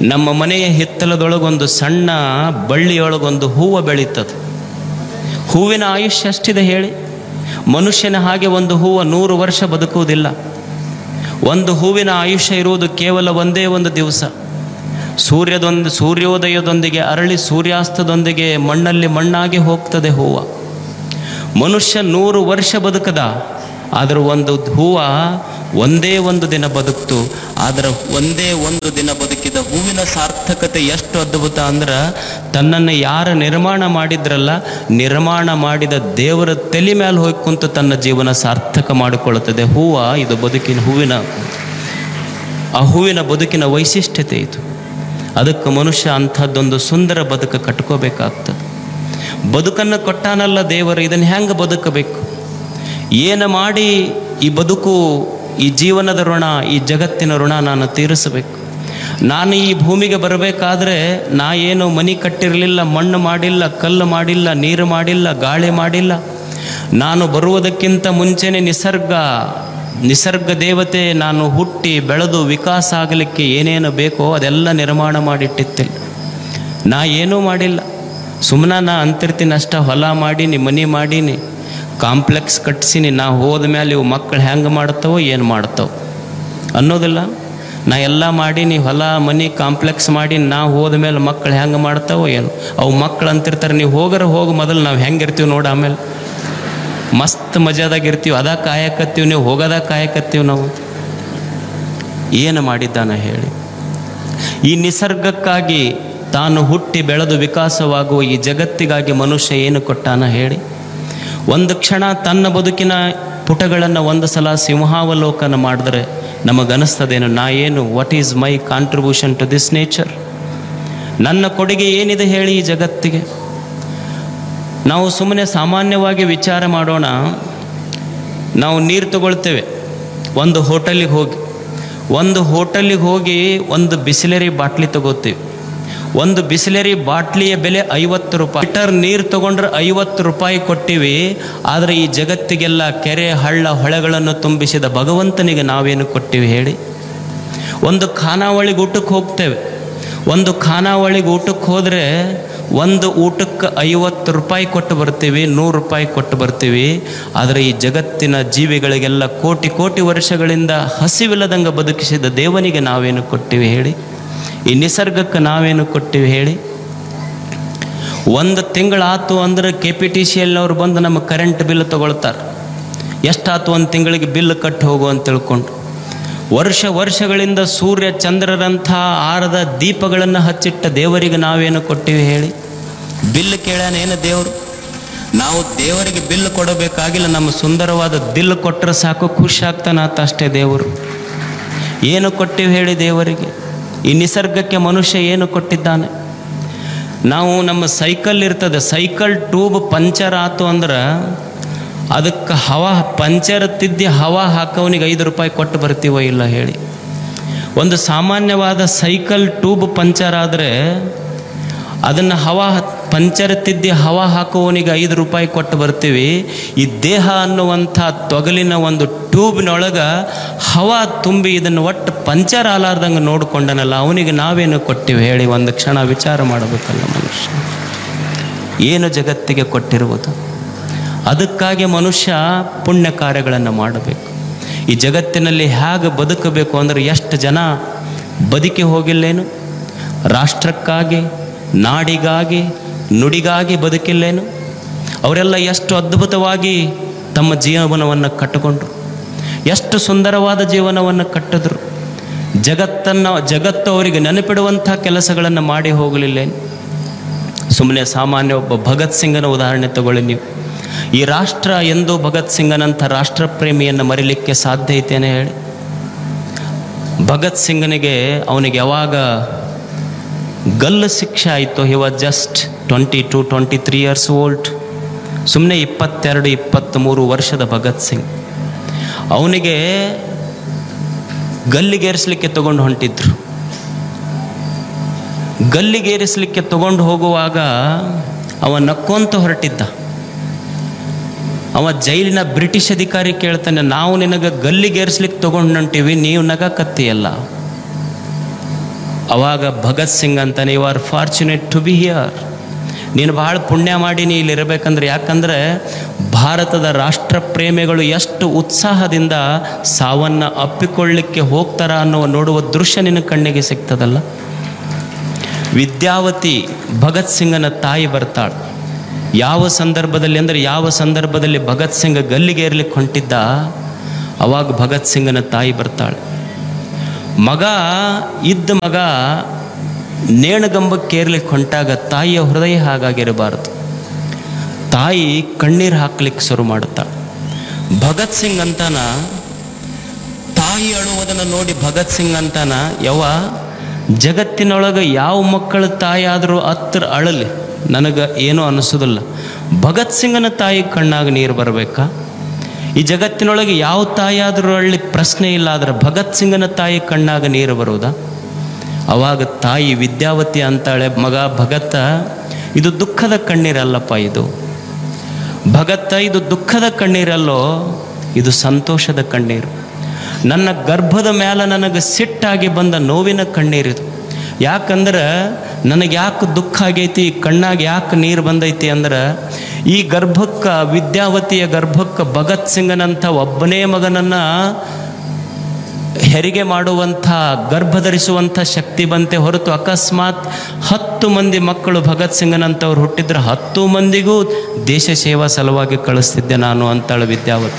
ನಮ್ಮ ಮನೆಯ ಹಿತ್ತಲದೊಳಗೊಂದು ಸಣ್ಣ ಬಳ್ಳಿಯೊಳಗೊಂದು ಹೂವು ಬೆಳೀತದೆ ಹೂವಿನ ಆಯುಷ್ಯ ಅಷ್ಟಿದೆ ಹೇಳಿ ಮನುಷ್ಯನ ಹಾಗೆ ಒಂದು ಹೂವು ನೂರು ವರ್ಷ ಬದುಕುವುದಿಲ್ಲ ಒಂದು ಹೂವಿನ ಆಯುಷ್ಯ ಇರುವುದು ಕೇವಲ ಒಂದೇ ಒಂದು ದಿವಸ ಸೂರ್ಯದೊಂದು ಸೂರ್ಯೋದಯದೊಂದಿಗೆ ಅರಳಿ ಸೂರ್ಯಾಸ್ತದೊಂದಿಗೆ ಮಣ್ಣಲ್ಲಿ ಮಣ್ಣಾಗಿ ಹೋಗ್ತದೆ ಹೂವು ಮನುಷ್ಯ ನೂರು ವರ್ಷ ಬದುಕದ ಆದರೂ ಒಂದು ಹೂವ ಒಂದೇ ಒಂದು ದಿನ ಬದುಕ್ತು ಆದರೆ ಒಂದೇ ಒಂದು ದಿನ ಬದುಕಿದ ಹೂವಿನ ಸಾರ್ಥಕತೆ ಎಷ್ಟು ಅದ್ಭುತ ಅಂದ್ರೆ ತನ್ನನ್ನು ಯಾರು ನಿರ್ಮಾಣ ಮಾಡಿದ್ರಲ್ಲ ನಿರ್ಮಾಣ ಮಾಡಿದ ದೇವರ ತಲೆ ಮೇಲೆ ಹೋಗಿ ಕುಂತು ತನ್ನ ಜೀವನ ಸಾರ್ಥಕ ಮಾಡಿಕೊಳ್ಳುತ್ತದೆ ಹೂವ ಇದು ಬದುಕಿನ ಹೂವಿನ ಆ ಹೂವಿನ ಬದುಕಿನ ವೈಶಿಷ್ಟ್ಯತೆ ಇದು ಅದಕ್ಕೆ ಮನುಷ್ಯ ಅಂಥದ್ದೊಂದು ಸುಂದರ ಬದುಕು ಕಟ್ಕೋಬೇಕಾಗ್ತದೆ ಬದುಕನ್ನು ಕೊಟ್ಟಾನಲ್ಲ ದೇವರು ಇದನ್ನು ಹೆಂಗೆ ಬದುಕಬೇಕು ಏನು ಮಾಡಿ ಈ ಬದುಕು ಈ ಜೀವನದ ಋಣ ಈ ಜಗತ್ತಿನ ಋಣ ನಾನು ತೀರಿಸಬೇಕು ನಾನು ಈ ಭೂಮಿಗೆ ಬರಬೇಕಾದ್ರೆ ನಾ ಏನು ಮನೆ ಕಟ್ಟಿರಲಿಲ್ಲ ಮಣ್ಣು ಮಾಡಿಲ್ಲ ಕಲ್ಲು ಮಾಡಿಲ್ಲ ನೀರು ಮಾಡಿಲ್ಲ ಗಾಳಿ ಮಾಡಿಲ್ಲ ನಾನು ಬರುವುದಕ್ಕಿಂತ ಮುಂಚೆನೇ ನಿಸರ್ಗ ನಿಸರ್ಗ ದೇವತೆ ನಾನು ಹುಟ್ಟಿ ಬೆಳೆದು ವಿಕಾಸ ಆಗಲಿಕ್ಕೆ ಏನೇನು ಬೇಕೋ ಅದೆಲ್ಲ ನಿರ್ಮಾಣ ಮಾಡಿಟ್ಟಿತ್ತಿಲ್ಲ ನಾ ಏನೂ ಮಾಡಿಲ್ಲ ಸುಮ್ಮನೆ ನಾ ಅಂತಿರ್ತೀನಿ ಅಷ್ಟ ಹೊಲ ಮಾಡೀನಿ ಮನೆ ಮಾಡೀನಿ ಕಾಂಪ್ಲೆಕ್ಸ್ ಕಟ್ಸೀನಿ ನಾ ಹೋದ ಮೇಲೆ ಇವು ಮಕ್ಕಳು ಹೆಂಗೆ ಮಾಡ್ತಾವೋ ಏನು ಮಾಡ್ತಾವೆ ಅನ್ನೋದಿಲ್ಲ ನಾ ಎಲ್ಲ ಮಾಡೀನಿ ಹೊಲ ಮನೆ ಕಾಂಪ್ಲೆಕ್ಸ್ ಮಾಡಿ ನಾ ಹೋದ ಮೇಲೆ ಮಕ್ಕಳು ಹೆಂಗೆ ಮಾಡ್ತಾವೋ ಏನು ಅವು ಮಕ್ಕಳು ಅಂತಿರ್ತಾರೆ ನೀವು ಹೋಗರ ಹೋಗಿ ಮೊದಲು ನಾವು ಹೆಂಗಿರ್ತೀವಿ ನೋಡಿ ಆಮೇಲೆ ಮಸ್ತ್ ಮಜಾದಾಗ ಇರ್ತೀವಿ ಅದ ಕಾಯಕತ್ತೀವಿ ನೀವು ಹೋಗೋದ ಕಾಯಕತ್ತೀವಿ ನಾವು ಏನು ಮಾಡಿದ್ದಾನ ಹೇಳಿ ಈ ನಿಸರ್ಗಕ್ಕಾಗಿ ತಾನು ಹುಟ್ಟಿ ಬೆಳೆದು ವಿಕಾಸವಾಗುವ ಈ ಜಗತ್ತಿಗಾಗಿ ಮನುಷ್ಯ ಏನು ಕೊಟ್ಟಾನ ಹೇಳಿ ಒಂದು ಕ್ಷಣ ತನ್ನ ಬದುಕಿನ ಪುಟಗಳನ್ನು ಒಂದು ಸಲ ಸಿಂಹಾವಲೋಕನ ಮಾಡಿದ್ರೆ ನಮಗನಿಸ್ತದೇನು ನಾ ಏನು what is my contribution to this nature ನನ್ನ ಕೊಡುಗೆ ಏನಿದೆ ಹೇಳಿ ಈ ಜಗತ್ತಿಗೆ ನಾವು ಸುಮ್ಮನೆ ಸಾಮಾನ್ಯವಾಗಿ ವಿಚಾರ ಮಾಡೋಣ ನಾವು ನೀರು ತಗೊಳ್ತೇವೆ ಒಂದು ಹೋಟೆಲಿಗೆ ಹೋಗಿ ಒಂದು ಹೋಟೆಲಿಗೆ ಹೋಗಿ ಒಂದು ಬಿಸಿಲರಿ ಬಾಟ್ಲಿ ತಗೋತೀವಿ ಒಂದು ಬಿಸಿಲರಿ ಬಾಟ್ಲಿಯ ಬೆಲೆ ಐವತ್ತು ರೂಪಾಯಿ ಲೀಟರ್ ನೀರು ತಗೊಂಡ್ರೆ ಐವತ್ತು ರೂಪಾಯಿ ಕೊಟ್ಟಿವಿ ಆದರೆ ಈ ಜಗತ್ತಿಗೆಲ್ಲ ಕೆರೆ ಹಳ್ಳ ಹೊಳೆಗಳನ್ನು ತುಂಬಿಸಿದ ಭಗವಂತನಿಗೆ ನಾವೇನು ಕೊಟ್ಟಿವಿ ಹೇಳಿ ಒಂದು ಖಾನಾವಳಿಗೆ ಊಟಕ್ಕೆ ಹೋಗ್ತೇವೆ ಒಂದು ಖಾನಾವಳಿಗೆ ಊಟಕ್ಕೆ ಹೋದರೆ ಒಂದು ಊಟಕ್ಕೆ ಐವತ್ತು ರೂಪಾಯಿ ಕೊಟ್ಟು ಬರ್ತೀವಿ ನೂರು ರೂಪಾಯಿ ಕೊಟ್ಟು ಬರ್ತೀವಿ ಆದರೆ ಈ ಜಗತ್ತಿನ ಜೀವಿಗಳಿಗೆಲ್ಲ ಕೋಟಿ ಕೋಟಿ ವರ್ಷಗಳಿಂದ ಹಸಿವಿಲ್ಲದಂಗೆ ಬದುಕಿಸಿದ ದೇವನಿಗೆ ನಾವೇನು ಕೊಟ್ಟಿವಿ ಹೇಳಿ ಈ ನಿಸರ್ಗಕ್ಕೆ ನಾವೇನು ಕೊಟ್ಟಿವಿ ಹೇಳಿ ಒಂದು ತಿಂಗಳಾತು ಅಂದ್ರೆ ಕೆ ಪಿ ಟಿ ಸಿ ಎಲ್ನವ್ರು ಬಂದು ನಮ್ಮ ಕರೆಂಟ್ ಬಿಲ್ ತಗೊಳ್ತಾರೆ ಎಷ್ಟಾತು ಒಂದು ತಿಂಗಳಿಗೆ ಬಿಲ್ ಕಟ್ಟಿ ಹೋಗು ಅಂತ ತಿಳ್ಕೊಂಡು ವರ್ಷ ವರ್ಷಗಳಿಂದ ಸೂರ್ಯ ಚಂದ್ರರಂಥ ಆರದ ದೀಪಗಳನ್ನು ಹಚ್ಚಿಟ್ಟ ದೇವರಿಗೆ ನಾವೇನು ಕೊಟ್ಟಿವಿ ಹೇಳಿ ಬಿಲ್ ಕೇಳ್ಯಾನ ಏನು ದೇವರು ನಾವು ದೇವರಿಗೆ ಬಿಲ್ ಕೊಡಬೇಕಾಗಿಲ್ಲ ನಮ್ಮ ಸುಂದರವಾದ ದಿಲ್ ಕೊಟ್ಟರೆ ಸಾಕು ಖುಷಿ ಆಗ್ತಾನಾತ ಅಷ್ಟೇ ದೇವರು ಏನು ಕೊಟ್ಟಿವಿ ಹೇಳಿ ದೇವರಿಗೆ ಈ ನಿಸರ್ಗಕ್ಕೆ ಮನುಷ್ಯ ಏನು ಕೊಟ್ಟಿದ್ದಾನೆ ನಾವು ನಮ್ಮ ಸೈಕಲ್ ಇರ್ತದೆ ಸೈಕಲ್ ಟ್ಯೂಬ್ ಪಂಚರ್ ಆತು ಅಂದ್ರೆ ಅದಕ್ಕೆ ಹವಾ ಪಂಚರ್ ತಿದ್ದಿ ಹವಾ ಹಾಕೋನಿಗೆ ಐದು ರೂಪಾಯಿ ಕೊಟ್ಟು ಬರ್ತೀವೋ ಇಲ್ಲ ಹೇಳಿ ಒಂದು ಸಾಮಾನ್ಯವಾದ ಸೈಕಲ್ ಟ್ಯೂಬ್ ಪಂಚರ್ ಆದರೆ ಅದನ್ನು ಹವಾ ಪಂಚರ್ ತಿದ್ದಿ ಹವಾ ಹಾಕುವವನಿಗೆ ಐದು ರೂಪಾಯಿ ಕೊಟ್ಟು ಬರ್ತೀವಿ ಈ ದೇಹ ಅನ್ನುವಂಥ ತೊಗಲಿನ ಒಂದು ಟ್ಯೂಬ್ನೊಳಗೆ ಹವಾ ತುಂಬಿ ಇದನ್ನು ಒಟ್ಟು ಪಂಚರ್ ಆಲಾರ್ದಂಗೆ ನೋಡಿಕೊಂಡನಲ್ಲ ಅವನಿಗೆ ನಾವೇನು ಕೊಟ್ಟಿವಿ ಹೇಳಿ ಒಂದು ಕ್ಷಣ ವಿಚಾರ ಮಾಡಬೇಕಲ್ಲ ಮನುಷ್ಯ ಏನು ಜಗತ್ತಿಗೆ ಕೊಟ್ಟಿರುವುದು ಅದಕ್ಕಾಗಿ ಮನುಷ್ಯ ಪುಣ್ಯ ಕಾರ್ಯಗಳನ್ನು ಮಾಡಬೇಕು ಈ ಜಗತ್ತಿನಲ್ಲಿ ಹೇಗೆ ಬದುಕಬೇಕು ಅಂದರೆ ಎಷ್ಟು ಜನ ಬದುಕಿ ಹೋಗಿಲ್ಲೇನು ರಾಷ್ಟ್ರಕ್ಕಾಗಿ ನಾಡಿಗಾಗಿ ನುಡಿಗಾಗಿ ಬದುಕಿಲ್ಲೇನು ಅವರೆಲ್ಲ ಎಷ್ಟು ಅದ್ಭುತವಾಗಿ ತಮ್ಮ ಜೀವನವನ್ನು ಕಟ್ಟಿಕೊಂಡ್ರು ಎಷ್ಟು ಸುಂದರವಾದ ಜೀವನವನ್ನು ಕಟ್ಟಿದ್ರು ಜಗತ್ತನ್ನು ಜಗತ್ತು ಅವರಿಗೆ ನೆನಪಿಡುವಂಥ ಕೆಲಸಗಳನ್ನು ಮಾಡಿ ಹೋಗಲಿಲ್ಲೇನು ಸುಮ್ಮನೆ ಸಾಮಾನ್ಯ ಒಬ್ಬ ಭಗತ್ ಸಿಂಗನ ಉದಾಹರಣೆ ತಗೊಳ್ಳಿ ನೀವು ಈ ರಾಷ್ಟ್ರ ಎಂದೂ ಭಗತ್ ಸಿಂಗನಂಥ ರಾಷ್ಟ್ರಪ್ರೇಮಿಯನ್ನು ಮರಿಲಿಕ್ಕೆ ಸಾಧ್ಯ ಐತೇನೆ ಹೇಳಿ ಭಗತ್ ಸಿಂಗನಿಗೆ ಅವನಿಗೆ ಯಾವಾಗ ಗಲ್ಲು ಶಿಕ್ಷೆ ಆಯಿತು he was just twenty two twenty three years old ಸುಮ್ಮನೆ ಇಪ್ಪತ್ತೆರಡು ಇಪ್ಪತ್ತ್ಮೂರು ವರ್ಷದ ಭಗತ್ ಸಿಂಗ್ ಅವನಿಗೆ ಗಲ್ಲಿಗೇರಿಸಲಿಕ್ಕೆ ತಗೊಂಡು ಹೊಂಟಿದ್ರು ಗಲ್ಲಿಗೇರಿಸಲಿಕ್ಕೆ ತಗೊಂಡು ಹೋಗುವಾಗ ಅವ ನಕ್ಕೊಂತ ಹೊರಟಿದ್ದ ಅವ ಜೈಲಿನ ಬ್ರಿಟಿಷ್ ಅಧಿಕಾರಿ ಕೇಳ್ತಾನೆ ನಾವು ನಿನಗೆ ಗಲ್ಲಿಗೇರಿಸ್ಲಿಕ್ಕೆ ತಗೊಂಡು ಹೊಂಟೀವಿ ನೀವು ನಗಕತ್ತೀಯಲ್ಲ ಅವಾಗ ಭಗತ್ ಸಿಂಗ್ ಅಂತಾನೆ you are fortunate to be here ನೀನು ಭಾಳ ಪುಣ್ಯ ಮಾಡಿ ನೀ ಇಲ್ಲಿ ಇರಬೇಕಂದ್ರೆ ಯಾಕಂದ್ರೆ ಭಾರತದ ರಾಷ್ಟ್ರ ಪ್ರೇಮಿಗಳು ಎಷ್ಟು ಉತ್ಸಾಹದಿಂದ ಸಾವನ್ನು ಅಪ್ಪಿಕೊಳ್ಳಿಕ್ಕೆ ಹೋಗ್ತಾರ ಅನ್ನುವ ನೋಡುವ ದೃಶ್ಯ ನಿನ್ನ ಕಣ್ಣಿಗೆ ಸಿಗ್ತದಲ್ಲ ವಿದ್ಯಾವತಿ ಭಗತ್ ಸಿಂಗನ ತಾಯಿ ಬರ್ತಾಳೆ ಯಾವ ಸಂದರ್ಭದಲ್ಲಿ ಅಂದರೆ ಯಾವ ಸಂದರ್ಭದಲ್ಲಿ ಭಗತ್ ಸಿಂಗ್ ಗಲ್ಲಿಗೇರ್ಲಿಕ್ಕೆ ಹೊಂಟಿದ್ದ ಅವಾಗ ಭಗತ್ ಸಿಂಗನ ತಾಯಿ ಬರ್ತಾಳೆ ಮಗ ಇದ್ದ ಮಗ ನೇಣಗಂಬಕ್ಕೇರ್ಲಿಕ್ಕೆ ಹೊಂಟಾಗ ತಾಯಿಯ ಹೃದಯ ಹಾಗಾಗಿರಬಾರದು ತಾಯಿ ಕಣ್ಣೀರು ಹಾಕ್ಲಿಕ್ಕೆ ಶುರು ಮಾಡುತ್ತಾಳೆ ಭಗತ್ ಸಿಂಗ್ ಅಂತಾನ ತಾಯಿ ಅಳುವುದನ್ನು ನೋಡಿ ಭಗತ್ ಸಿಂಗ್ ಅಂತಾನ ಯವ ಜಗತ್ತಿನೊಳಗೆ ಯಾವ ಮಕ್ಕಳ ತಾಯಿ ಆದರೂ ಹತ್ರ ಅಳಲಿ ನನಗೆ ಏನೂ ಅನಿಸೋದಿಲ್ಲ ಭಗತ್ ಸಿಂಗನ ತಾಯಿ ಕಣ್ಣಾಗ ನೀರು ಬರಬೇಕಾ ಈ ಜಗತ್ತಿನೊಳಗೆ ಯಾವ ತಾಯಿ ಆದರೂ ಅಳ್ಳಿ ಪ್ರಶ್ನೆ ಇಲ್ಲ ಆದರೆ ಭಗತ್ ಸಿಂಗನ ತಾಯಿ ಕಣ್ಣಾಗ ನೀರು ಬರುವುದಾ ಅವಾಗ ತಾಯಿ ವಿದ್ಯಾವತಿ ಅಂತಾಳೆ ಮಗ ಭಗತ್ತ ಇದು ದುಃಖದ ಕಣ್ಣೀರಲ್ಲಪ್ಪ ಇದು ಭಗತ್ತ ಇದು ದುಃಖದ ಕಣ್ಣೀರಲ್ಲೋ ಇದು ಸಂತೋಷದ ಕಣ್ಣೀರು ನನ್ನ ಗರ್ಭದ ಮೇಲೆ ನನಗೆ ಸಿಟ್ಟಾಗಿ ಬಂದ ನೋವಿನ ಕಣ್ಣೀರಿದು ಯಾಕಂದ್ರೆ ನನಗೆ ಯಾಕೆ ದುಃಖ ಆಗೈತಿ ಕಣ್ಣಾಗ ಯಾಕೆ ನೀರು ಬಂದೈತಿ ಅಂದ್ರೆ ಈ ಗರ್ಭಕ್ಕೆ ವಿದ್ಯಾವತಿಯ ಗರ್ಭಕ್ಕೆ ಭಗತ್ ಸಿಂಗನಂಥ ಒಬ್ಬನೇ ಮಗನನ್ನು ಹೆರಿಗೆ ಮಾಡುವಂಥ ಗರ್ಭಧರಿಸುವಂಥ ಶಕ್ತಿ ಬಂತೆ ಹೊರತು ಅಕಸ್ಮಾತ್ ಹತ್ತು ಮಂದಿ ಮಕ್ಕಳು ಭಗತ್ ಸಿಂಗನಂತವ್ರು ಹುಟ್ಟಿದ್ರೆ ಹತ್ತು ಮಂದಿಗೂ ದೇಶ ಸೇವಾ ಸಲುವಾಗಿ ಕಳಿಸ್ತಿದ್ದೆ ನಾನು ಅಂತಾಳು ವಿದ್ಯಾವತಿ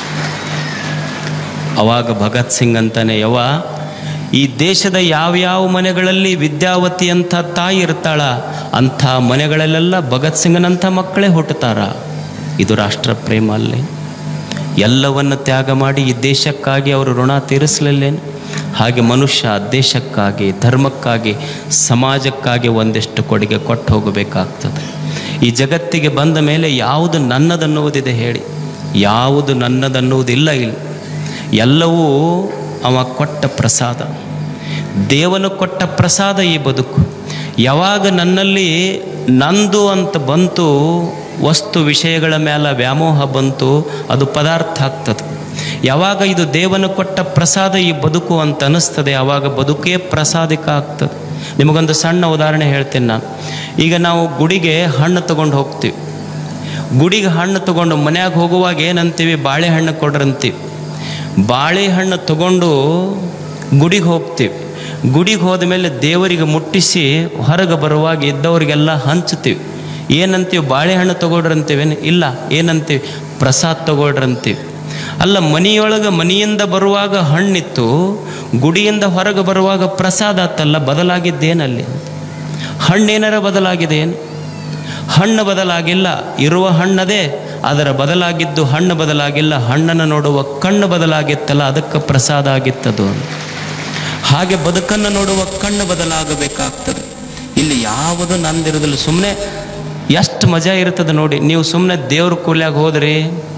ಅವಾಗ ಭಗತ್ ಸಿಂಗ್ ಅಂತಾನೆ ಯವ ಈ ದೇಶದ ಯಾವ್ಯಾವ ಮನೆಗಳಲ್ಲಿ ವಿದ್ಯಾವತಿ ಅಂತ ತಾಯಿ ಇರ್ತಾಳ ಅಂಥ ಮನೆಗಳಲ್ಲೆಲ್ಲ ಭಗತ್ ಸಿಂಗನಂಥ ಮಕ್ಕಳೇ ಹುಟ್ಟುತ್ತಾರ ಇದು ರಾಷ್ಟ್ರ ಪ್ರೇಮ ಅಲ್ಲೇ ಎಲ್ಲವನ್ನು ತ್ಯಾಗ ಮಾಡಿ ಈ ದೇಶಕ್ಕಾಗಿ ಅವರು ಋಣ ತೀರಿಸಲಿಲ್ಲೇನು ಹಾಗೆ ಮನುಷ್ಯ ದೇಶಕ್ಕಾಗಿ ಧರ್ಮಕ್ಕಾಗಿ ಸಮಾಜಕ್ಕಾಗಿ ಒಂದಿಷ್ಟು ಕೊಡುಗೆ ಕೊಟ್ಟು ಹೋಗಬೇಕಾಗ್ತದೆ ಈ ಜಗತ್ತಿಗೆ ಬಂದ ಮೇಲೆ ಯಾವುದು ನನ್ನದನ್ನುವುದಿದೆ ಹೇಳಿ ಯಾವುದು ನನ್ನದನ್ನುವುದಿಲ್ಲ ಇಲ್ಲಿ ಎಲ್ಲವೂ ಅವ ಕೊಟ್ಟ ಪ್ರಸಾದ ದೇವನು ಕೊಟ್ಟ ಪ್ರಸಾದ ಈ ಬದುಕು ಯಾವಾಗ ನನ್ನಲ್ಲಿ ನಂದು ಅಂತ ಬಂತು ವಸ್ತು ವಿಷಯಗಳ ಮೇಲೆ ವ್ಯಾಮೋಹ ಬಂತು ಅದು ಪದಾರ್ಥ ಆಗ್ತದೆ ಯಾವಾಗ ಇದು ದೇವನು ಕೊಟ್ಟ ಪ್ರಸಾದ ಈ ಬದುಕು ಅಂತ ಅನ್ನಿಸ್ತದೆ ಆವಾಗ ಬದುಕೇ ಪ್ರಸಾದಿಕ ಆಗ್ತದೆ ನಿಮಗೊಂದು ಸಣ್ಣ ಉದಾಹರಣೆ ಹೇಳ್ತೇನೆ ನಾನು ಈಗ ನಾವು ಗುಡಿಗೆ ಹಣ್ಣು ತಗೊಂಡು ಹೋಗ್ತೀವಿ ಗುಡಿಗೆ ಹಣ್ಣು ತಗೊಂಡು ಮನ್ಯಾಗ ಹೋಗುವಾಗ ಏನಂತೀವಿ ಬಾಳೆಹಣ್ಣು ಕೊಡ್ರಂತೀವಿ ಬಾಳೆಹಣ್ಣು ತಗೊಂಡು ಗುಡಿಗೆ ಹೋಗ್ತೀವಿ ಗುಡಿಗೆ ಹೋದ ಮೇಲೆ ದೇವರಿಗೆ ಮುಟ್ಟಿಸಿ ಹೊರಗೆ ಬರುವಾಗ ಇದ್ದವರಿಗೆಲ್ಲ ಹಂಚ್ತೀವಿ ಏನಂತೀವಿ ಬಾಳೆಹಣ್ಣು ತಗೊಳ್ರಂತೀವೇನು ಇಲ್ಲ ಏನಂತೀವಿ ಪ್ರಸಾದ ತಗೊಳ್ರಂತೀವಿ ಅಲ್ಲ ಮನಿಯೊಳಗೆ ಮನೆಯಿಂದ ಬರುವಾಗ ಹಣ್ಣಿತ್ತು ಗುಡಿಯಿಂದ ಹೊರಗೆ ಬರುವಾಗ ಪ್ರಸಾದ ಆತಲ್ಲ ಬದಲಾಗಿದ್ದೇನಲ್ಲಿ ಹಣ್ಣೇನಾರ ಬದಲಾಗಿದೆ ಏನು ಹಣ್ಣು ಬದಲಾಗಿಲ್ಲ ಇರುವ ಹಣ್ಣದೇ ಅದರ ಬದಲಾಗಿದ್ದು ಹಣ್ಣು ಬದಲಾಗಿಲ್ಲ ಹಣ್ಣನ್ನು ನೋಡುವ ಕಣ್ಣು ಬದಲಾಗಿತ್ತಲ್ಲ ಅದಕ್ಕೆ ಪ್ರಸಾದ ಆಗಿತ್ತದು ಹಾಗೆ ಬದುಕನ್ನು ನೋಡುವ ಕಣ್ಣು ಬದಲಾಗಬೇಕಾಗ್ತದೆ ಇಲ್ಲಿ ಯಾವುದು ನಂದಿರೋದಿಲ್ಲ ಸುಮ್ಮನೆ ಎಷ್ಟು ಮಜಾ ಇರ್ತದೆ ನೋಡಿ ನೀವು ಸುಮ್ಮನೆ ದೇವ್ರ ಕೂಲ್ಯಾಗ ಹೋದ್ರಿ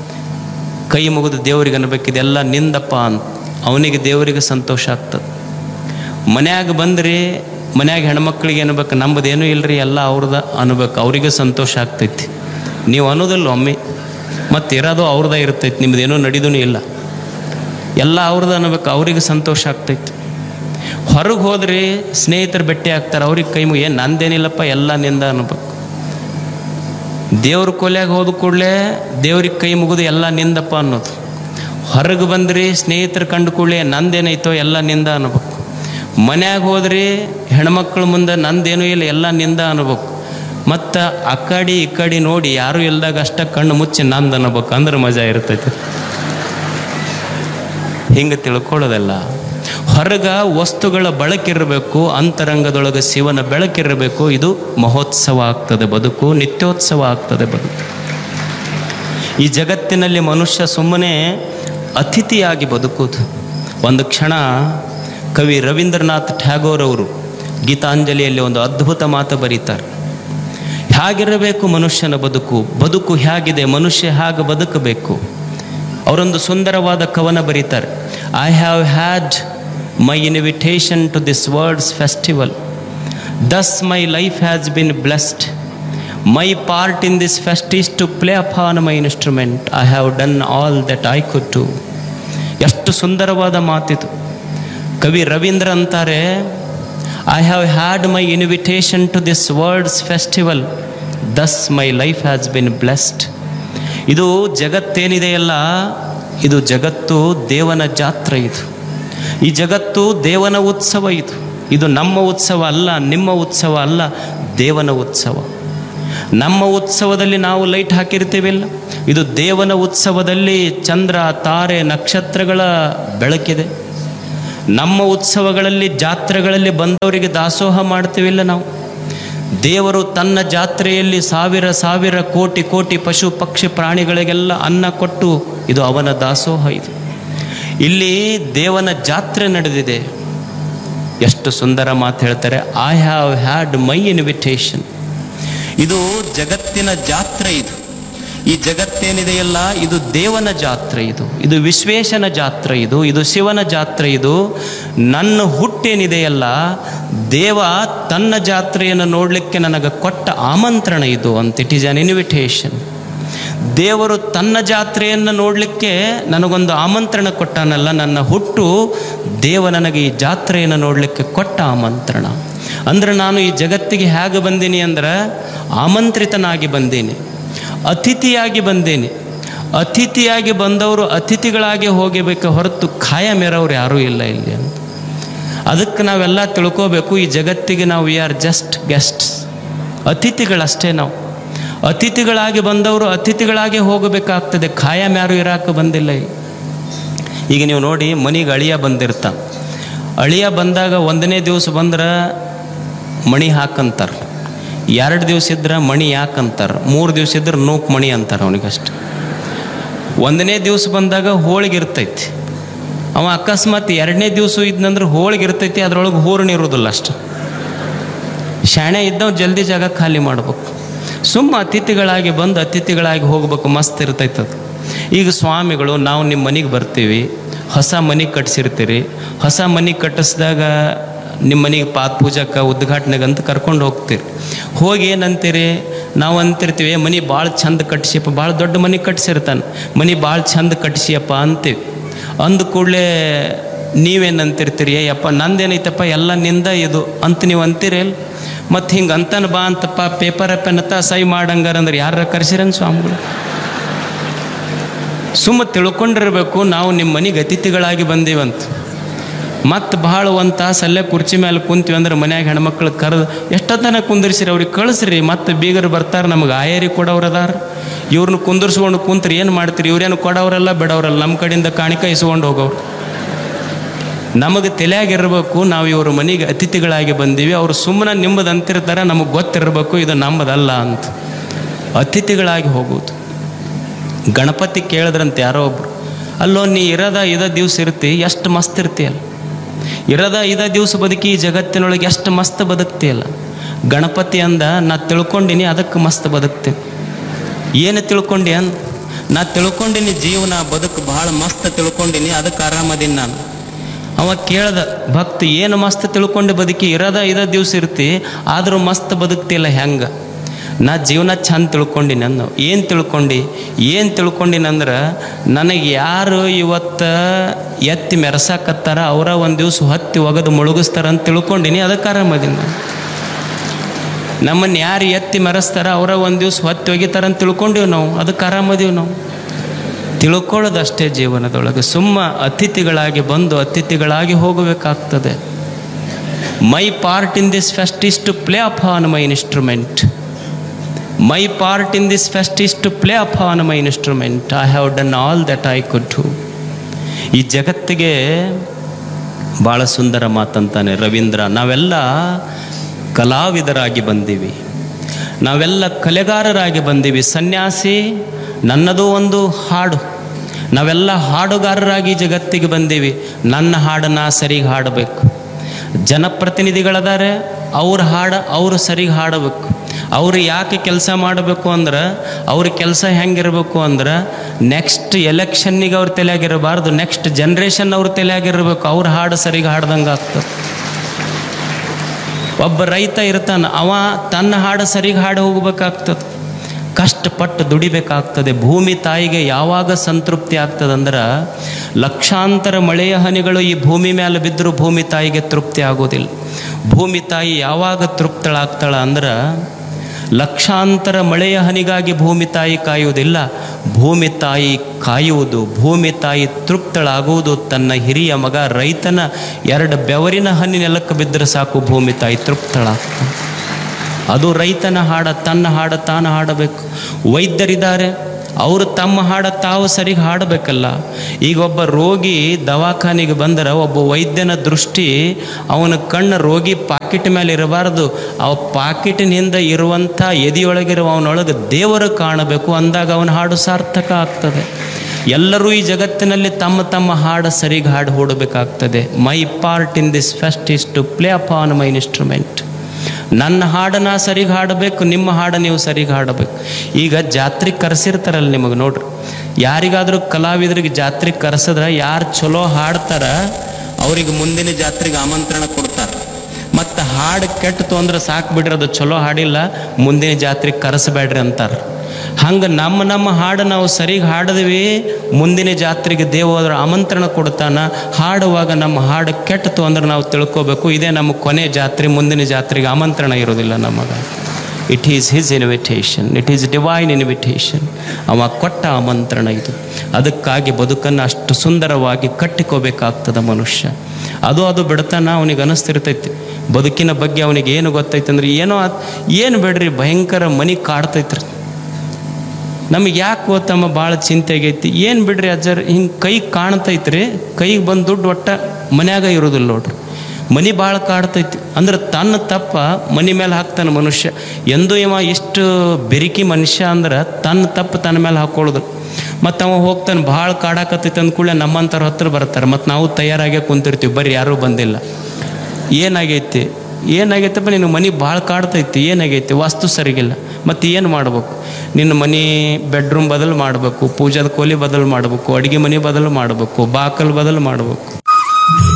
ಕೈ ಮುಗಿದು ದೇವರಿಗೆ ಅನ್ಬೇಕು ಇದೆಲ್ಲ ನಿಂದಪ್ಪ ಅಂತ ಅವನಿಗೆ ದೇವರಿಗೆ ಸಂತೋಷ ಆಗ್ತದೆ ಮನ್ಯಾಗ ಬಂದ್ರಿ ಮನ್ಯಾಗ ಹೆಣ್ಮಕ್ಳಿಗೆ ಅನ್ಬೇಕು ನಮ್ಮದೇನೂ ಇಲ್ರಿ ಎಲ್ಲ ಅವ್ರದ ಅನ್ಬೇಕು ಅವ್ರಿಗೆ ಸಂತೋಷ ಆಗ್ತೈತಿ ನೀವು ಅನ್ನೋದಿಲ್ಲ ಒಮ್ಮೆ ಮತ್ತು ಇರೋದು ಅವ್ರದ ಇರ್ತೈತಿ ನಿಮ್ದೇನೂ ನಡೀದೂ ಇಲ್ಲ ಎಲ್ಲ ಅವ್ರದ್ದು ಅನ್ಬೇಕು ಅವ್ರಿಗೆ ಸಂತೋಷ ಆಗ್ತೈತಿ ಹೊರಗೆ ಹೋದ್ರಿ ಸ್ನೇಹಿತರು ಭೇಟಿ ಆಗ್ತಾರೆ ಅವ್ರಿಗೆ ಕೈ ಮುಗಿ ಏನು ನಂದೇನಿಲ್ಲಪ್ಪ ಎಲ್ಲ ನಿಂದ ಅನ್ಬೇಕು ದೇವ್ರ ಕೊಲೆಯಾಗ ಹೋದ ಕೂಡಲೇ ದೇವ್ರಿಗೆ ಕೈ ಮುಗಿದು ಎಲ್ಲ ನಿಂದಪ್ಪ ಅನ್ನೋದು ಹೊರಗೆ ಬಂದ್ರಿ ಸ್ನೇಹಿತರು ಕಂಡು ಕೂಡಲೇ ನಂದೇನೈತೋ ಎಲ್ಲ ನಿಂದ ಅನ್ಬೇಕು ಮನ್ಯಾಗ ಹೋದ್ರಿ ಹೆಣ್ಮಕ್ಳ ಮುಂದೆ ನಂದೇನೂ ಇಲ್ಲ ಎಲ್ಲ ನಿಂದ ಅನ್ಬೇಕು ಮತ್ತು ಆ ಕಡೆ ಈ ಕಡೆ ನೋಡಿ ಯಾರೂ ಇಲ್ದಾಗ ಅಷ್ಟ ಕಣ್ಣು ಮುಚ್ಚಿ ನಂದು ಅನ್ಬೇಕು ಅಂದ್ರೆ ಮಜಾ ಇರ್ತೈತಿ ಹಿಂಗೆ ತಿಳ್ಕೊಳ್ಳೋದಲ್ಲ ಹೊರಗ ವಸ್ತುಗಳ ಬಳಕಿರಬೇಕು ಅಂತರಂಗದೊಳಗೆ ಶಿವನ ಬೆಳಕಿರಬೇಕು ಇದು ಮಹೋತ್ಸವ ಆಗ್ತದೆ ಬದುಕು ನಿತ್ಯೋತ್ಸವ ಆಗ್ತದೆ ಬದುಕು ಈ ಜಗತ್ತಿನಲ್ಲಿ ಮನುಷ್ಯ ಸುಮ್ಮನೆ ಅತಿಥಿಯಾಗಿ ಬದುಕುವುದು ಒಂದು ಕ್ಷಣ ಕವಿ ರವೀಂದ್ರನಾಥ್ ಟ್ಯಾಗೋರ್ ಅವರು ಗೀತಾಂಜಲಿಯಲ್ಲಿ ಒಂದು ಅದ್ಭುತ ಮಾತು ಬರೀತಾರೆ ಹೇಗಿರಬೇಕು ಮನುಷ್ಯನ ಬದುಕು ಬದುಕು ಹೇಗಿದೆ ಮನುಷ್ಯ ಹೇಗೆ ಬದುಕಬೇಕು ಅವರೊಂದು ಸುಂದರವಾದ ಕವನ ಬರೀತಾರೆ I have had my invitation to this words festival thus my life has been blessed my part in this fest is to play upon my instrument I have done all that I could to ಎಷ್ಟು ಸುಂದರವಾದ ಮಾತಿದು ಕವಿ ರವೀಂದ್ರ ಅಂತಾರೆ I have had my invitation to this world's festival thus my life has been blessed ಇದು ಜಗತ್ತೇನಿದೆಯಲ್ಲ ಇದು ಜಗತ್ತು ದೇವನ ಜಾತ್ರೆ ಇದು ಈ ಜಗತ್ತು ದೇವನ ಉತ್ಸವ ಇದು ಇದು ನಮ್ಮ ಉತ್ಸವ ಅಲ್ಲ ನಿಮ್ಮ ಉತ್ಸವ ಅಲ್ಲ ದೇವನ ಉತ್ಸವ ನಮ್ಮ ಉತ್ಸವದಲ್ಲಿ ನಾವು ಲೈಟ್ ಹಾಕಿರ್ತೀವಿಲ್ಲ ಇದು ದೇವನ ಉತ್ಸವದಲ್ಲಿ ಚಂದ್ರ ತಾರೆ ನಕ್ಷತ್ರಗಳ ಬೆಳಕಿದೆ ನಮ್ಮ ಉತ್ಸವಗಳಲ್ಲಿ ಜಾತ್ರೆಗಳಲ್ಲಿ ಬಂದವರಿಗೆ ದಾಸೋಹ ಮಾಡ್ತೀವಿಲ್ಲ ನಾವು ದೇವರು ತನ್ನ ಜಾತ್ರೆಯಲ್ಲಿ ಸಾವಿರ ಸಾವಿರ ಕೋಟಿ ಕೋಟಿ ಪಶು ಪಕ್ಷಿ ಪ್ರಾಣಿಗಳಿಗೆಲ್ಲ ಅನ್ನ ಕೊಟ್ಟು ಇದು ಅವನ ದಾಸೋಹ ಇದು ಇಲ್ಲಿ ದೇವನ ಜಾತ್ರೆ ನಡೆದಿದೆ ಎಷ್ಟು ಸುಂದರ ಮಾತು ಹೇಳ್ತಾರೆ I have had my invitation ಇದು ಜಗತ್ತಿನ ಜಾತ್ರೆ ಇದು ಈ ಜಗತ್ತೇನಿದೆಯಲ್ಲ ಇದು ದೇವನ ಜಾತ್ರೆ ಇದು ಇದು ವಿಶ್ವೇಶನ ಜಾತ್ರೆ ಇದು ಇದು ಶಿವನ ಜಾತ್ರೆ ಇದು ನನ್ನ ಹುಟ್ಟೇನಿದೆಯಲ್ಲ ದೇವ ತನ್ನ ಜಾತ್ರೆಯನ್ನು ನೋಡಲಿಕ್ಕೆ ನನಗೆ ಕೊಟ್ಟ ಆಮಂತ್ರಣ ಇದು ಅಂತ ಇಟ್ ಈಸ್ ಅನ್ ಇನ್ವಿಟೇಷನ್ ದೇವರು ತನ್ನ ಜಾತ್ರೆಯನ್ನು ನೋಡಲಿಕ್ಕೆ ನನಗೊಂದು ಆಮಂತ್ರಣ ಕೊಟ್ಟಾನಲ್ಲ ನನ್ನ ಹುಟ್ಟು ದೇವ ನನಗೆ ಈ ಜಾತ್ರೆಯನ್ನು ನೋಡಲಿಕ್ಕೆ ಕೊಟ್ಟ ಆಮಂತ್ರಣ ಅಂದ್ರೆ ನಾನು ಈ ಜಗತ್ತಿಗೆ ಹೇಗೆ ಬಂದೀನಿ ಅಂದ್ರೆ ಆಮಂತ್ರಿತನಾಗಿ ಬಂದೀನಿ ಅತಿಥಿಯಾಗಿ ಬಂದೀನಿ ಅತಿಥಿಯಾಗಿ ಬಂದವರು ಅತಿಥಿಗಳಾಗಿ ಹೋಗಬೇಕು ಹೊರತು ಖಾಯ ಮೇರವ್ರು ಯಾರೂ ಇಲ್ಲ ಇಲ್ಲಿ ಅಂತ ಅದಕ್ಕೆ ನಾವೆಲ್ಲ ತಿಳ್ಕೋಬೇಕು ಈ ಜಗತ್ತಿಗೆ ನಾವು ವಿ ಆರ್ ಜಸ್ಟ್ ಗೆಸ್ಟ್ಸ್ ಅತಿಥಿಗಳಷ್ಟೇ ನಾವು ಅತಿಥಿಗಳಾಗಿ ಬಂದವರು ಅತಿಥಿಗಳಾಗಿ ಹೋಗಬೇಕಾಗ್ತದೆ ಖಾಯಂ ಯಾರು ಇರಾಕ ಬಂದಿಲ್ಲ ಇಲ್ಲಿ. ಈಗ ನೀವು ನೋಡಿ ಮನೆಗೆ ಅಳಿಯ ಬಂದಿರ್ತ ಅಳಿಯ ಬಂದಾಗ ಒಂದನೇ ದಿವಸ ಬಂದ್ರೆ ಮಣಿ ಹಾಕಂತಾರೆ ಎರಡು ದಿವಸ ಇದ್ರೆ ಮಣಿ ಯಾಕಂತಾರೆ ಮೂರು ದಿವಸ ಇದ್ರೆ ನೂಕು ಮಣಿ ಅಂತಾರೆ ಅವನಿಗಷ್ಟು ಒಂದನೇ ದಿವಸ ಬಂದಾಗ ಹೋಳಿಗೆ ಇರ್ತೈತಿ ಅವ ಅಕಸ್ಮಾತ್ ಎರಡನೇ ದಿವಸ ಇದ್ನಂದ್ರೆ ಹೋಳಿಗೆ ಇರ್ತೈತಿ ಅದ್ರೊಳಗೆ ಹೂರ್ಣ ಇರೋದಿಲ್ಲ ಅಷ್ಟು ಶಾಣೆ ಇದ್ದವ್ ಜಲ್ದಿ ಜಾಗ ಖಾಲಿ ಮಾಡ್ಬೇಕು ಸುಮ್ಮ ಅತಿಥಿಗಳಾಗಿ ಬಂದು ಅತಿಥಿಗಳಾಗಿ ಹೋಗ್ಬೇಕು ಮಸ್ತ್ ಇರ್ತೈತೆ ಅದು ಈಗ ಸ್ವಾಮಿಗಳು ನಾವು ನಿಮ್ಮ ಮನೆಗೆ ಬರ್ತೀವಿ ಹೊಸ ಮನೆ ಕಟ್ಸಿರ್ತೀರಿ ಹೊಸ ಮನೆ ಕಟ್ಟಿಸಿದಾಗ ನಿಮ್ಮ ಮನೆಗೆ ಪಾತ್ ಪೂಜಕ್ಕೆ ಉದ್ಘಾಟನೆಗೆ ಅಂತ ಕರ್ಕೊಂಡು ಹೋಗ್ತೀರಿ ಹೋಗಿ ಏನಂತೀರಿ ನಾವು ಅಂತಿರ್ತೀವಿ "ಏ, ಮನೆ ಭಾಳ ಚಂದ ಕಟ್ಸಿಯಪ್ಪ ಭಾಳ ದೊಡ್ಡ ಮನೆ ಕಟ್ಸಿರ್ತಾನೆ ಮನೆ ಭಾಳ ಚಂದ ಕಟ್ಸಿಯಪ್ಪ ಅಂತೀವಿ ಅಂದ ಕೂಡಲೇ ನೀವೇನಂತಿರ್ತೀರಿ ಏಯಪ್ಪ ನಂದೇನೈತಪ್ಪ ಎಲ್ಲ ನಿಂದ ಇದು ಅಂತ ನೀವು ಅಂತೀರೇಲ್ ಮತ್ತು ಹಿಂಗೆ ಅಂತಾನೆ ಬಾ ಅಂತಪ್ಪ ಪೇಪರ್ ಪೆನ್ನತ್ತ ಸೈ ಮಾಡಂಗಾರ ಅಂದ್ರೆ ಯಾರ ಕರ್ಸಿರನ್ ಸ್ವಾಮಿಗಳು ಸುಮ್ಮ ತಿಳ್ಕೊಂಡಿರ್ಬೇಕು ನಾವು ನಿಮ್ಮ ಮನೆಗೆ ಅತಿಥಿಗಳಾಗಿ ಬಂದೀವಂತ ಮತ್ತು ಭಾಳ ಒಂದು ತಾಸು ಅಲ್ಲೇ ಕುರ್ಚಿ ಮೇಲೆ ಕುಂತೀವಿ ಅಂದ್ರೆ ಮನ್ಯಾಗ ಹೆಣ್ಮಕ್ಳು ಕರೆದು ಎಷ್ಟೊತ್ತನ ಕುಂದಿರ್ಸಿರಿ ಅವ್ರಿಗೆ ಕಳಿಸ್ರಿ ಮತ್ತು ಬೀಗರು ಬರ್ತಾರೆ ನಮಗೆ ಆಯರಿ ಕೊಡೋರು ಅದಾರ ಇವ್ರನ್ನ ಕುಂದಿರ್ಸ್ಕೊಂಡು ಕುಂತ್ರಿ ಏನು ಮಾಡ್ತೀರಿ ಇವ್ರೇನು ಕೊಡೋರಲ್ಲ ಬಿಡೋರಲ್ಲ ನಮ್ಮ ಕಡೆಯಿಂದ ಕಾಣಿಕ ಇಸ್ಕೊಂಡು ಹೋಗೋರು ನಮಗೆ ತಲೆಯಾಗಿರ್ಬೇಕು ನಾವು ಇವ್ರ ಮನೆಗೆ ಅತಿಥಿಗಳಾಗಿ ಬಂದೀವಿ ಅವರು ಸುಮ್ಮನೆ ನಿಮ್ಮದು ಅಂತಿರ್ತಾರೆ ನಮಗೆ ಗೊತ್ತಿರಬೇಕು ಇದು ನಮ್ಮದಲ್ಲ ಅಂತ ಅತಿಥಿಗಳಾಗಿ ಹೋಗೋದು ಗಣಪತಿ ಕೇಳಿದ್ರಂತೆ ಯಾರೋ ಒಬ್ರು ಅಲ್ಲೋ ನೀ ಇರದ ಇದ ದಿವ್ಸ ಇರ್ತಿ ಎಷ್ಟು ಮಸ್ತ್ ಇರ್ತೀಯಲ್ಲ ಇರದ ಇದ ದಿವ್ಸ ಬದುಕಿ ಈ ಜಗತ್ತಿನೊಳಗೆ ಎಷ್ಟು ಮಸ್ತ್ ಬದುಕ್ತಿಯಲ್ಲ ಗಣಪತಿ ಅಂದ ನಾ ತಿಳ್ಕೊಂಡಿನಿ ಅದಕ್ಕೆ ಮಸ್ತ್ ಬದುಕ್ತೀನಿ ಏನು ತಿಳ್ಕೊಂಡಿ ಅಂದ ನಾ ತಿಳ್ಕೊಂಡಿನಿ ಜೀವನ ಬದುಕು ಭಾಳ ಮಸ್ತ್ ತಿಳ್ಕೊಂಡಿನಿ ಅದಕ್ಕೆ ಆರಾಮದೀನಿ ನಾನು ಅವ ಕೇಳ್ದ ಭಕ್ತ ಏನು ಮಸ್ತ್ ತಿಳ್ಕೊಂಡು ಬದುಕಿ ಇರದ ಇದ ದಿವ್ಸ ಇರ್ತಿ ಆದರೂ ಮಸ್ತ್ ಬದುಕ್ತಿಲ್ಲ ಹೆಂಗೆ ನಾ ಜೀವನ ಚಂದ ತಿಳ್ಕೊಂಡಿನಿ ಅಂದ ಏನು ತಿಳ್ಕೊಂಡು ಏನು ತಿಳ್ಕೊಂಡಿನಂದ್ರೆ ನನಗೆ ಯಾರು ಇವತ್ತು ಎತ್ತಿ ಮೆರೆಸಾಕತ್ತಾರ ಅವರ ಒಂದು ದಿವ್ಸ ಹತ್ತಿ ಒಗದು ಮುಳುಗಿಸ್ತಾರ ಅಂತ ತಿಳ್ಕೊಂಡಿನಿ ಅದಕ್ಕೆ ಆರಾಮದೀನಿ ನಾನು ನಮ್ಮನ್ನು ಯಾರು ಎತ್ತಿ ಮೆರೆಸ್ತಾರ ಅವರ ಒಂದು ದಿವ್ಸ ಹೊತ್ತಿ ಒಗಿತಾರ ಅಂತ ತಿಳ್ಕೊಂಡಿವಿ ನಾವು ಅದಕ್ಕೆ ಆರಾಮದೀವಿ ನಾವು ತಿಳ್ಕೊಳ್ಳೋದಷ್ಟೇ ಜೀವನದೊಳಗೆ ಸುಮ್ಮ ಅತಿಥಿಗಳಾಗಿ ಬಂದು ಅತಿಥಿಗಳಾಗಿ ಹೋಗಬೇಕಾಗ್ತದೆ my part in this fest is to play upon my instrument my part in this fest is to play upon my instrument I have done all that I could do ಈ ಜಗತ್ತಿಗೆ ಭಾಳ ಸುಂದರ ಮಾತಂತಾನೆ ರವೀಂದ್ರ ನಾವೆಲ್ಲ ಕಲಾವಿದರಾಗಿ ಬಂದೀವಿ ನಾವೆಲ್ಲ ಕಲೆಗಾರರಾಗಿ ಬಂದೀವಿ ಸನ್ಯಾಸಿ ನನ್ನದು ಒಂದು ಹಾಡು ನಾವೆಲ್ಲ ಹಾಡುಗಾರರಾಗಿ ಜಗತ್ತಿಗೆ ಬಂದೀವಿ ನನ್ನ ಹಾಡನ್ನ ಸರಿಗೆ ಹಾಡಬೇಕು ಜನಪ್ರತಿನಿಧಿಗಳದಾರೆ ಅವ್ರ ಹಾಡು ಅವರು ಸರಿಗೆ ಹಾಡಬೇಕು ಅವ್ರು ಯಾಕೆ ಕೆಲಸ ಮಾಡಬೇಕು ಅಂದ್ರೆ ಅವ್ರ ಕೆಲಸ ಹೆಂಗಿರಬೇಕು ಅಂದ್ರೆ ನೆಕ್ಸ್ಟ್ ಎಲೆಕ್ಷನ್ನಿಗೆ ಅವ್ರ ತಲೆಯಾಗಿರಬಾರ್ದು ನೆಕ್ಸ್ಟ್ ಜನ್ರೇಷನ್ ಅವ್ರ ತಲೆಯಾಗಿರ್ಬೇಕು ಅವ್ರ ಹಾಡು ಸರಿಗೆ ಹಾಡ್ದಂಗೆ ಆಗ್ತದೆ ಒಬ್ಬ ರೈತ ಇರ್ತಾನೆ ಅವ ತನ್ನ ಹಾಡು ಸರಿಗೆ ಹಾಡು ಹೋಗ್ಬೇಕಾಗ್ತದೆ ಕಷ್ಟಪಟ್ಟು ದುಡಿಬೇಕಾಗ್ತದೆ ಭೂಮಿ ತಾಯಿಗೆ ಯಾವಾಗ ಸಂತೃಪ್ತಿ ಆಗ್ತದಂದ್ರೆ ಲಕ್ಷಾಂತರ ಮಳೆಯ ಹನಿಗಳು ಈ ಭೂಮಿ ಮೇಲೆ ಬಿದ್ದರೂ ಭೂಮಿ ತಾಯಿಗೆ ತೃಪ್ತಿ ಆಗೋದಿಲ್ಲ ಭೂಮಿ ತಾಯಿ ಯಾವಾಗ ತೃಪ್ತಳಾಗ್ತಾಳ ಅಂದ್ರೆ ಲಕ್ಷಾಂತರ ಮಳೆಯ ಹನಿಗಾಗಿ ಭೂಮಿ ತಾಯಿ ಕಾಯುವುದಿಲ್ಲ ಭೂಮಿ ತಾಯಿ ಕಾಯುವುದು ಭೂಮಿ ತಾಯಿ ತೃಪ್ತಳಾಗುವುದು ತನ್ನ ಹಿರಿಯ ಮಗ ರೈತನ ಎರಡು ಬೆವರಿನ ಹನಿ ನೆಲಕ್ಕೆ ಬಿದ್ದರೆ ಸಾಕು ಭೂಮಿ ತಾಯಿ ತೃಪ್ತಳಾಗ್ತಾಳೆ ಅದು ರೈತನ ಹಾಡ ತನ್ನ ಹಾಡ ತಾನು ಹಾಡಬೇಕು ವೈದ್ಯರಿದ್ದಾರೆ ಅವರು ತಮ್ಮ ಹಾಡ ತಾವು ಸರಿಗೆ ಹಾಡಬೇಕಲ್ಲ ಈಗ ಒಬ್ಬ ರೋಗಿ ದವಾಖಾನೆಗೆ ಬಂದರೆ ಒಬ್ಬ ವೈದ್ಯನ ದೃಷ್ಟಿ ಅವನ ಕಣ್ಣು ರೋಗಿ ಪಾಕಿಟ್ ಮೇಲೆ ಇರಬಾರ್ದು ಆ ಪಾಕಿಟಿನಿಂದ ಇರುವಂಥ ಎದೆಯೊಳಗಿರುವ ಅವನೊಳಗೆ ದೇವರು ಕಾಣಬೇಕು ಅಂದಾಗ ಅವನ ಹಾಡು ಸಾರ್ಥಕ ಆಗ್ತದೆ ಎಲ್ಲರೂ ಈ ಜಗತ್ತಿನಲ್ಲಿ ತಮ್ಮ ತಮ್ಮ ಹಾಡು ಸರಿಗೆ ಹಾಡು ಹೂಡಬೇಕಾಗ್ತದೆ my part in this fest is to play upon my instrument ನನ್ನ ಹಾಡನ್ನ ಸರಿಗೆ ಹಾಡಬೇಕು ನಿಮ್ಮ ಹಾಡು ನೀವು ಸರಿಗೆ ಹಾಡಬೇಕು ಈಗ ಜಾತ್ರೆಗೆ ಕರೆಸಿರ್ತಾರಲ್ಲ ನಿಮಗೆ ನೋಡ್ರಿ ಯಾರಿಗಾದರೂ ಕಲಾವಿದರಿಗೆ ಜಾತ್ರೆಗೆ ಕರೆಸಿದ್ರೆ ಯಾರು ಚಲೋ ಹಾಡ್ತಾರ ಅವ್ರಿಗೆ ಮುಂದಿನ ಜಾತ್ರೆಗೆ ಆಮಂತ್ರಣ ಕೊಡ್ತಾರೆ ಮತ್ತು ಹಾಡು ಕೆಟ್ಟು ಅಂದ್ರೆ ಸಾಕು ಬಿಡ್ರಿ ಅದು ಚಲೋ ಹಾಡಿಲ್ಲ ಮುಂದಿನ ಜಾತ್ರೆಗೆ ಕರೆಸಬೇಡ್ರಿ ಅಂತಾರೆ ಹಂಗೆ ನಮ್ಮ ನಮ್ಮ ಹಾಡು ನಾವು ಸರಿಗೆ ಹಾಡಿದ್ವಿ ಮುಂದಿನ ಜಾತ್ರೆಗೆ ದೇವರ ಆಮಂತ್ರಣ ಕೊಡ್ತಾನ ಹಾಡುವಾಗ ನಮ್ಮ ಹಾಡು ಕೆಟ್ಟತು ಅಂದ್ರೆ ನಾವು ತಿಳ್ಕೊಬೇಕು ಇದೇ ನಮ್ಮ ಕೊನೆ ಜಾತ್ರೆ ಮುಂದಿನ ಜಾತ್ರೆಗೆ ಆಮಂತ್ರಣ ಇರೋದಿಲ್ಲ ನಮಗೆ it is his invitation it is divine invitation ಅವ ಕೊಟ್ಟ ಆಮಂತ್ರಣ ಇದು ಅದಕ್ಕಾಗಿ ಬದುಕನ್ನು ಅಷ್ಟು ಸುಂದರವಾಗಿ ಕಟ್ಟಿಕೋಬೇಕಾಗ್ತದೆ ಮನುಷ್ಯ ಅದು ಅದು ಬಿಡ್ತಾನ ಅವನಿಗೆ ಅನಿಸ್ತಿರ್ತೈತಿ ಬದುಕಿನ ಬಗ್ಗೆ ಅವನಿಗೆ ಏನು ಗೊತ್ತೈತೆ ಅಂದ್ರೆ ಏನೋ ಆತ್- ಏನು ಬೇಡ್ರಿ ಭಯಂಕರ ಮನಿ ಕಾಡ್ತೈತ್ರಿ ನಮಗೆ ಯಾಕೆ ಓದ್ತಮ್ಮ ಭಾಳ ಚಿಂತೆ ಆಗೈತಿ ಏನು ಬಿಡ್ರಿ ಅಜ್ಜರ್ ಹಿಂಗೆ ಕೈ ಕಾಣ್ತೈತ್ರಿ ಕೈಗೆ ಬಂದು ದುಡ್ಡು ಒಟ್ಟ ಮನ್ಯಾಗ ಇರೋದಿಲ್ಲ ನೋಡ್ರಿ ಮನಿ ಭಾಳ ಕಾಡ್ತೈತಿ ಅಂದ್ರೆ ತನ್ನ ತಪ್ಪ ಮನಿ ಮೇಲೆ ಹಾಕ್ತಾನೆ ಮನುಷ್ಯ ಎಂದೂ ಇವ ಇಷ್ಟು ಬೆರಿಕಿ ಮನುಷ್ಯ ಅಂದ್ರೆ ತನ್ನ ತಪ್ಪು ತನ್ನ ಮೇಲೆ ಹಾಕೊಳ್ಳೋದು ಮತ್ತು ಅವ ಹೋಗ್ತಾನೆ ಭಾಳ ಕಾಡಾಕತ್ತೈತೆ ಅಂದ್ಕೂಡಲೇ ನಮ್ಮಂಥವ್ರ ಹತ್ರ ಬರ್ತಾರೆ ಮತ್ತು ನಾವು ತಯಾರಾಗೇ ಕುಂತಿರ್ತೀವಿ ಬರ್ರಿ ಯಾರೂ ಬಂದಿಲ್ಲ ಏನಾಗೈತಿ ಏನಾಗೈತಪ್ಪ ನಿನ್ನ ಮನೆ ಭಾಳ ಕಾಡ್ತೈತಿ ಏನಾಗೈತಿ ವಾಸ್ತು ಸರಿಗಿಲ್ಲ ಮತ್ತು ಏನು ಮಾಡ್ಬೇಕು ನಿನ್ನ ಮನೆ ಬೆಡ್ರೂಮ್ ಬದಲು ಮಾಡಬೇಕು ಪೂಜಾದ ಕೋಲಿ ಬದಲು ಮಾಡಬೇಕು ಅಡುಗೆ ಮನೆ ಬದಲು ಮಾಡಬೇಕು ಬಾಕಲ್ ಬದಲು ಮಾಡಬೇಕು